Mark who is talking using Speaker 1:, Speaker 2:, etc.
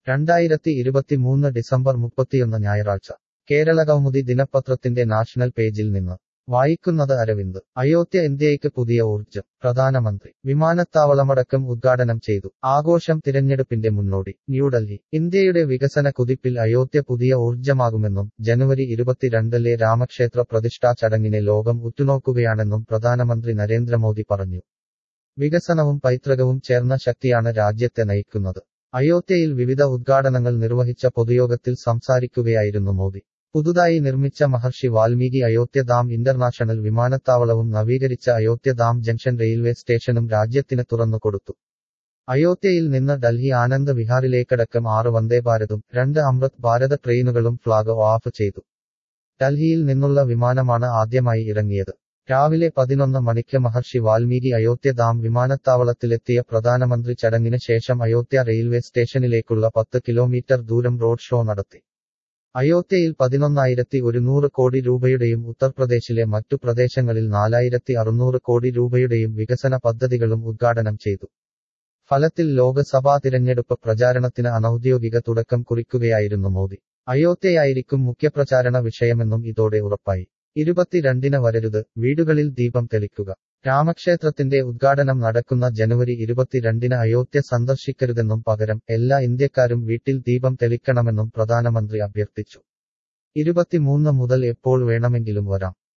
Speaker 1: രണ്ടായിരത്തി ഇരുപത്തിമൂന്ന് ഡിസംബർ മുപ്പത്തിയൊന്ന് ഞായറാഴ്ച കേരള കൗമുദി ദിനപത്രത്തിന്റെ നാഷണൽ പേജിൽ നിന്ന് വായിക്കുന്നത് അരവിന്ദ് അയോധ്യ ഇന്ത്യയ്ക്ക് പുതിയ ഊർജ്ജം പ്രധാനമന്ത്രി വിമാനത്താവളമടക്കം ഉദ്ഘാടനം ചെയ്തു ആഘോഷം തിരഞ്ഞെടുപ്പിന്റെ മുന്നോടി ന്യൂഡൽഹി ഇന്ത്യയുടെ വികസന കുതിപ്പിൽ അയോധ്യ പുതിയ ഊർജ്ജമാകുമെന്നും ജനുവരി ഇരുപത്തിരണ്ടിലെ രാമക്ഷേത്ര പ്രതിഷ്ഠാ ചടങ്ങിനെ ലോകം ഉറ്റുനോക്കുകയാണെന്നും പ്രധാനമന്ത്രി നരേന്ദ്രമോദി പറഞ്ഞു വികസനവും പൈതൃകവും ചേർന്ന ശക്തിയാണ് രാജ്യത്തെ നയിക്കുന്നത് അയോധ്യയിൽ വിവിധ ഉദ്ഘാടനങ്ങൾ നിർവഹിച്ച പൊതുയോഗത്തിൽ സംസാരിക്കുകയായിരുന്നു മോദി പുതുതായി നിർമ്മിച്ച മഹർഷി വാൽമീകി അയോധ്യ ഡാം ഇന്റർനാഷണൽ വിമാനത്താവളവും നവീകരിച്ച അയോധ്യ ഡാം ജംഗ്ഷൻ റെയിൽവേ സ്റ്റേഷനും രാജ്യത്തിന് തുറന്നുകൊടുത്തു അയോധ്യയിൽ നിന്ന് ഡൽഹി ആനന്ദ് വിഹാറിലേക്കടക്കം ആറ് വന്ദേഭാരതും രണ്ട് അമൃത് ഭാരത് ട്രെയിനുകളും ഫ്ളാഗ് ഓഫ് ചെയ്തു ഡൽഹിയിൽ നിന്നുള്ള വിമാനമാണ് ആദ്യമായി ഇറങ്ങിയത് രാവിലെ പതിനൊന്ന് മണിക്ക് മഹർഷി വാൽമീകി അയോധ്യ ഡാം വിമാനത്താവളത്തിലെത്തിയ പ്രധാനമന്ത്രി ചടങ്ങിന് ശേഷം അയോധ്യ റെയിൽവേ സ്റ്റേഷനിലേക്കുള്ള പത്ത് കിലോമീറ്റർ ദൂരം റോഡ് ഷോ നടത്തി അയോധ്യയിൽ പതിനൊന്നായിരത്തി ഒരുന്നൂറ് കോടി രൂപയുടെയും ഉത്തർപ്രദേശിലെ മറ്റു പ്രദേശങ്ങളിൽ നാലായിരത്തി അറുന്നൂറ് കോടി രൂപയുടെയും വികസന പദ്ധതികളും ഉദ്ഘാടനം ചെയ്തു ഫലത്തിൽ ലോക്സഭാ തിരഞ്ഞെടുപ്പ് പ്രചാരണത്തിന് അനൌദ്യോഗിക തുടക്കം കുറിക്കുകയായിരുന്നു മോദി അയോധ്യയായിരിക്കും മുഖ്യപ്രചാരണ വിഷയമെന്നും ഇതോടെ ഉറപ്പായി ഇരുപത്തിരണ്ടിന് വരരുത് വീടുകളിൽ ദീപം തെളിക്കുക രാമക്ഷേത്രത്തിന്റെ ഉദ്ഘാടനം നടക്കുന്ന ജനുവരി ഇരുപത്തിരണ്ടിന് അയോധ്യ സന്ദർശിക്കരുതെന്നും പകരം എല്ലാ ഇന്ത്യക്കാരും വീട്ടിൽ ദീപം തെളിക്കണമെന്നും പ്രധാനമന്ത്രി അഭ്യർത്ഥിച്ചു ഇരുപത്തിമൂന്ന് മുതൽ എപ്പോൾ വേണമെങ്കിലും വരാം